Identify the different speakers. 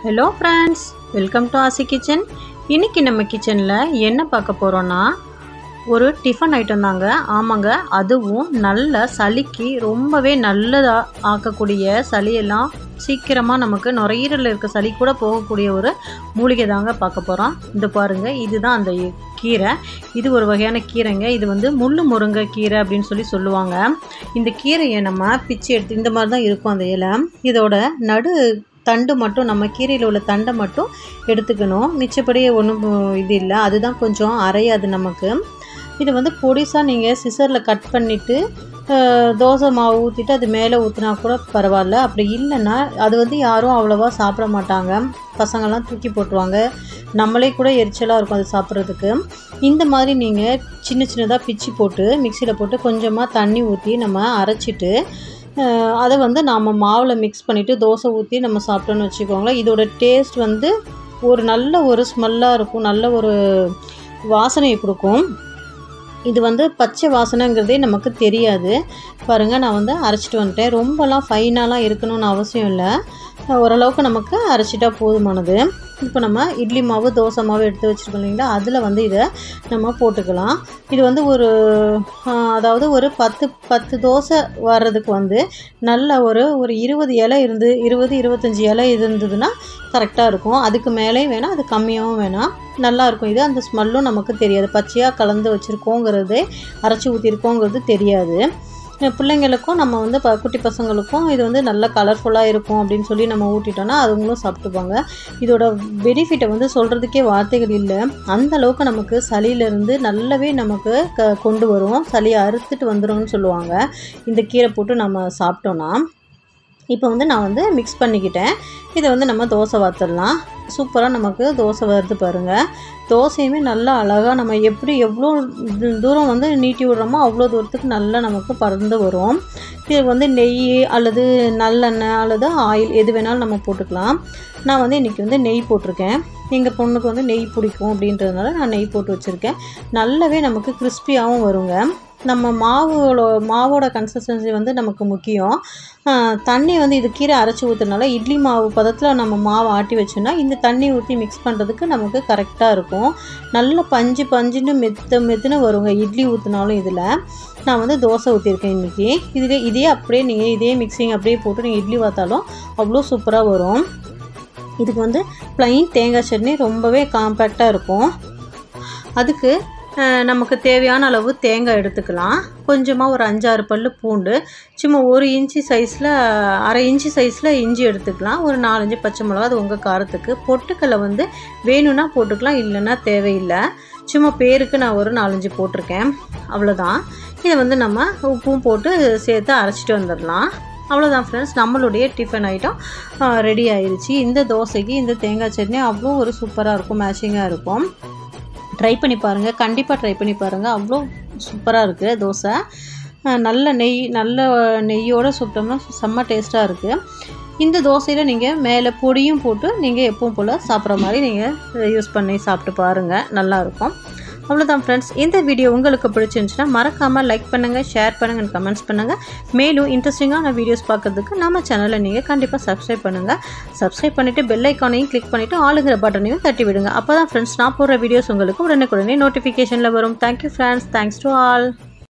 Speaker 1: hello friends welcome to Aasi kitchen இன்றைக்கி நம்ம கிச்சனில் என்ன பார்க்க போகிறோன்னா ஒரு டிஃபன் ஐட்டம் தாங்க ஆமாங்க அதுவும் நல்ல சளிக்கு ரொம்பவே நல்லதாக ஆக்கக்கூடிய சளியெல்லாம் சீக்கிரமாக நமக்கு நுரையீரலில் இருக்க சளி கூட போகக்கூடிய ஒரு மூலிகை தாங்க பார்க்க போகிறோம் இந்த பாருங்கள் இதுதான் அந்த கீரை இது ஒரு வகையான கீரைங்க இது வந்து முள்ளு முருங்கை கீரை அப்படின்னு சொல்லி சொல்லுவாங்க இந்த கீரையை நம்ம பிச்சு எடுத்து இந்த மாதிரி தான் இருக்கும் அந்த இலை இதோட நடு தண்டு மட்டும் நம்ம கீரையில் உள்ள தண்டை மட்டும் எடுத்துக்கணும் மிச்சப்படி ஒன்றும் இது இல்லை அதுதான் கொஞ்சம் அரையாது நமக்கு இது வந்து பொடிசாக நீங்கள் சிசரில் கட் பண்ணிவிட்டு தோசை மாவு ஊற்றிட்டு அது மேலே ஊற்றினா கூட பரவாயில்ல அப்படி இல்லைன்னா அது வந்து யாரும் அவ்வளோவா சாப்பிட மாட்டாங்க பசங்கள்லாம் தூக்கி போட்டுருவாங்க நம்மளே கூட எரிச்சலாக இருக்கும் அது சாப்பிட்றதுக்கு இந்த மாதிரி நீங்கள் சின்ன சின்னதாக பிச்சு போட்டு மிக்சியில் போட்டு கொஞ்சமாக தண்ணி ஊற்றி நம்ம அரைச்சிட்டு அதை வந்து நாம் மாவில் மிக்ஸ் பண்ணிவிட்டு தோசை ஊற்றி நம்ம சாப்பிட்டோன்னு வச்சுக்கோங்களேன் இதோட டேஸ்ட் வந்து ஒரு நல்ல ஒரு ஸ்மெல்லாக இருக்கும் நல்ல ஒரு வாசனையை கொடுக்கும் இது வந்து பச்சை வாசனைங்கிறதே நமக்கு தெரியாது பாருங்கள் நான் வந்து அரைச்சிட்டு வந்துட்டேன் ரொம்பலாம் ஃபைனாலாம் இருக்கணும்னு அவசியம் இல்லை ஓரளவுக்கு நமக்கு அரைச்சிட்டா போதுமானது இப்போ நம்ம இட்லி மாவு தோசை மாவு எடுத்து வச்சுருக்கோம் இல்லைங்களா அதில் வந்து இதை நம்ம போட்டுக்கலாம் இது வந்து ஒரு அதாவது ஒரு பத்து பத்து தோசை வர்றதுக்கு வந்து நல்ல ஒரு ஒரு இருபது இலை இருந்து இருபது இருபத்தஞ்சி இலை இருந்ததுன்னா கரெக்டாக இருக்கும் அதுக்கு மேலேயும் வேணாம் அது கம்மியாகவும் வேணாம் நல்லாயிருக்கும் இது அந்த ஸ்மெல்லும் நமக்கு தெரியாது பச்சையாக கலந்து வச்சுருக்கோங்கிறதே அரைச்சி ஊற்றிருக்கோங்கிறது தெரியாது பிள்ளைங்களுக்கும் நம்ம வந்து ப குட்டி பசங்களுக்கும் இது வந்து நல்ல கலர்ஃபுல்லாக இருக்கும் அப்படின்னு சொல்லி நம்ம ஊட்டிட்டோன்னா அதுங்களும் சாப்பிட்டுப்பாங்க இதோட பெனிஃபிட்டை வந்து சொல்கிறதுக்கே வார்த்தைகள் இல்லை அந்த அளவுக்கு நமக்கு சளியிலேருந்து நல்லாவே நமக்கு க கொண்டு வரும் சளியை அறுத்துட்டு வந்துடும்னு சொல்லுவாங்க இந்த கீரை போட்டு நம்ம சாப்பிட்டோன்னா இப்போ வந்து நான் வந்து மிக்ஸ் பண்ணிக்கிட்டேன் இதை வந்து நம்ம தோசை வாத்துடலாம் சூப்பராக நமக்கு தோசை வருது பாருங்கள் தோசையுமே நல்லா அழகாக நம்ம எப்படி எவ்வளோ தூரம் வந்து நீட்டி விடுறோமோ அவ்வளோ தூரத்துக்கு நல்லா நமக்கு பறந்து வரும் இது வந்து நெய் அல்லது நல்லெண்ணெய் அல்லது ஆயில் எது வேணாலும் நம்ம போட்டுக்கலாம் நான் வந்து இன்றைக்கி வந்து நெய் போட்டிருக்கேன் எங்கள் பொண்ணுக்கு வந்து நெய் பிடிக்கும் அப்படின்றதுனால நான் நெய் போட்டு வச்சுருக்கேன் நல்லாவே நமக்கு கிறிஸ்பியாகவும் வருங்க நம்ம மாவோட மாவோட கன்சிஸ்டன்சி வந்து நமக்கு முக்கியம் தண்ணி வந்து இது கீரை அரைச்சி ஊற்றுனால இட்லி மாவு பதத்தில் நம்ம மாவு ஆட்டி வச்சோன்னா இந்த தண்ணி ஊற்றி மிக்ஸ் பண்ணுறதுக்கு நமக்கு கரெக்டாக இருக்கும் நல்ல பஞ்சு பஞ்சுன்னு மெத்து மெத்துன்னு வருங்க இட்லி ஊற்றினாலும் இதில் நான் வந்து தோசை ஊற்றிருக்கேன் இன்றைக்கி இதுவே இதே அப்படியே நீங்கள் இதே மிக்சிங் அப்படியே போட்டு நீங்கள் இட்லி வாத்தாலும் அவ்வளோ சூப்பராக வரும் இதுக்கு வந்து ப்ளைன் தேங்காய் சட்னி ரொம்பவே காம்பேக்டாக இருக்கும் அதுக்கு நமக்கு தேவையான அளவு தேங்காய் எடுத்துக்கலாம் கொஞ்சமாக ஒரு அஞ்சாறு பல் பூண்டு சும்மா ஒரு இன்ச்சு சைஸில் அரை இன்ச்சு சைஸில் இஞ்சி எடுத்துக்கலாம் ஒரு நாலஞ்சு பச்சை மிளகா அது உங்கள் காரத்துக்கு பொட்டுக்கல்லை வந்து வேணும்னா போட்டுக்கலாம் இல்லைன்னா தேவையில்லை சும்மா பேருக்கு நான் ஒரு நாலஞ்சு போட்டிருக்கேன் அவ்வளோதான் இதை வந்து நம்ம உப்பும் போட்டு சேர்த்து அரைச்சிட்டு வந்துடலாம் அவ்வளோதான் ஃப்ரெண்ட்ஸ் நம்மளுடைய டிஃபன் ஐட்டம் ரெடி ஆயிடுச்சு இந்த தோசைக்கு இந்த தேங்காய் சட்னி அவ்வளோ ஒரு சூப்பராக இருக்கும் மேட்சிங்காக இருக்கும் ட்ரை பண்ணி பாருங்கள் கண்டிப்பாக ட்ரை பண்ணி பாருங்கள் அவ்வளோ சூப்பராக இருக்குது தோசை நல்ல நெய் நல்ல நெய்யோடு சுட்டோம்னா செம்ம டேஸ்ட்டாக இருக்குது இந்த தோசையில் நீங்கள் மேலே பொடியும் போட்டு நீங்கள் எப்பவும் போல் சாப்பிட்ற மாதிரி நீங்கள் யூஸ் பண்ணி சாப்பிட்டு பாருங்கள் நல்லாயிருக்கும் அவ்வளோதான் ஃப்ரெண்ட்ஸ் இந்த வீடியோ உங்களுக்கு பிடிச்சிருந்துச்சுன்னா மறக்காமல் லைக் பண்ணுங்கள் ஷேர் பண்ணுங்கள் கமெண்ட்ஸ் பண்ணுங்கள் மேலும் இன்ட்ரெஸ்டிங்கான வீடியோஸ் பார்க்கறதுக்கு நம்ம சேனலை நீங்கள் கண்டிப்பாக சப்ஸ்கிரைப் பண்ணுங்கள் சப்ஸ்கிரைப் பண்ணிவிட்டு பெல் ஐக்கானையும் கிளிக் பண்ணிவிட்டு ஆளுங்கிற பட்டனையும் தட்டி விடுங்க அப்போ தான் ஃப்ரெண்ட்ஸ் நான் போடுற வீடியோஸ் உங்களுக்கு உடனுக்குடனே நோட்டிஃபிகேஷனில் வரும் thank you friends thanks to all